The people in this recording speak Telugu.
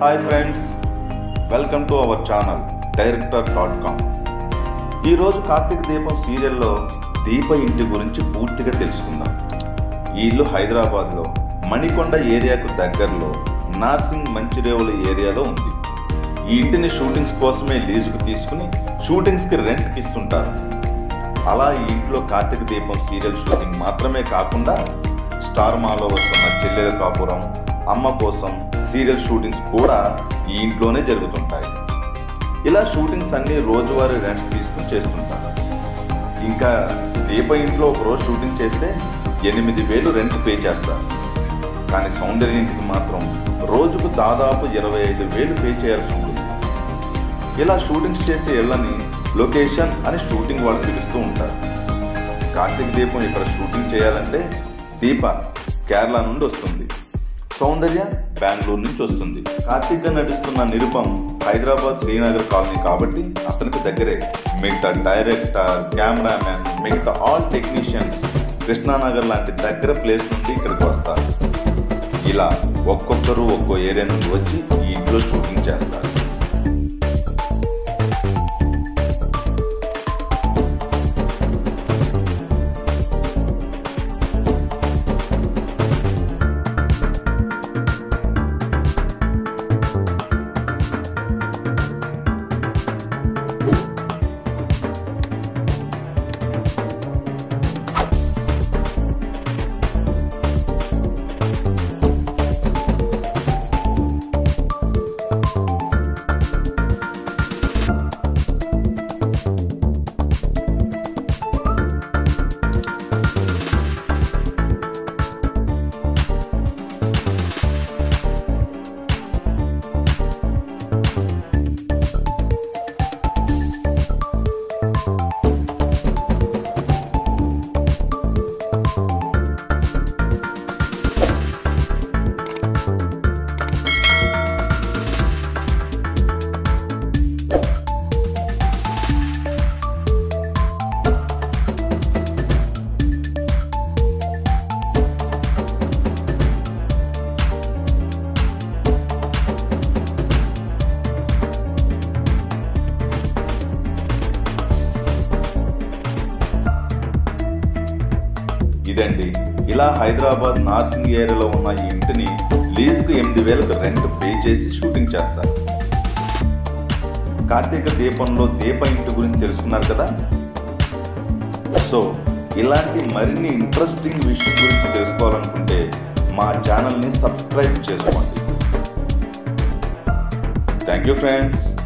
hi friends welcome to our channel director dot com ఈరోజు కార్తీక దీపం సీరియల్లో దీప ఇంటి గురించి పూర్తిగా తెలుసుకుందాం ఈ ఇల్లు హైదరాబాద్లో మణికొండ ఏరియాకు దగ్గరలో నార్సింగ్ మంచిరేవుల ఏరియాలో ఉంది ఈ ఇంటిని షూటింగ్స్ కోసమే లీజుకు తీసుకుని షూటింగ్స్కి రెంట్కి ఇస్తుంటారు అలా ఈ ఇంట్లో కార్తీక దీపం సీరియల్ షూటింగ్ మాత్రమే కాకుండా స్టార్ మాలో వస్తున్న చెల్లెల కాపురం అమ్మ కోసం సీరియల్ షూటింగ్స్ కూడా ఈ ఇంట్లోనే జరుగుతుంటాయి ఇలా షూటింగ్స్ అన్ని రోజువారీ రెంట్స్ తీసుకుని చేస్తుంటారు ఇంకా దీప ఇంట్లో ఒక రోజు షూటింగ్ చేస్తే ఎనిమిది వేలు రెంట్ పే చేస్తారు కానీ సౌందర్య ఇంటికి మాత్రం రోజుకు దాదాపు ఇరవై ఐదు వేలు పే చేయాల్సి ఉంటుంది ఇలా షూటింగ్స్ చేసే ఇళ్ళని లొకేషన్ అని షూటింగ్ వాళ్ళు పిలుస్తూ ఉంటారు కార్తీక దీపం ఇక్కడ షూటింగ్ చేయాలంటే దీప కేరళ నుండి వస్తుంది సౌందర్య బెంగళూరు నుంచి వస్తుంది కార్తీక్ గా నటిస్తున్న నిరుపం హైదరాబాద్ శ్రీనగర్ కాలనీ కాబట్టి అతనికి దగ్గరే మిగతా డైరెక్టర్ కెమెరామ్యాన్ మిగతా ఆల్ టెక్నీషియన్స్ కృష్ణానగర్ లాంటి దగ్గర ప్లేస్ నుండి ఇక్కడికి వస్తారు ఇలా ఒక్కొక్కరు ఒక్కో ఏరియా నుండి వచ్చి ఈ ఇంట్లో షూటింగ్ చేస్తారు ఇదండి ఇలా హైదరాబాద్ నార్సింగ్ ఏరియాలో ఉన్న ఈ ఇంటిని లీజుకు ఎనిమిది వేలకు రెంట్ పే చేసి షూటింగ్ చేస్తారు కార్తీక దీపంలో దీప ఇంటి గురించి తెలుసుకున్నారు కదా సో ఇలాంటి మరిన్ని ఇంట్రెస్టింగ్ విషయం గురించి తెలుసుకోవాలనుకుంటే మా ఛానల్ని సబ్స్క్రైబ్ చేసుకోండి థ్యాంక్ యూ ఫ్రెండ్స్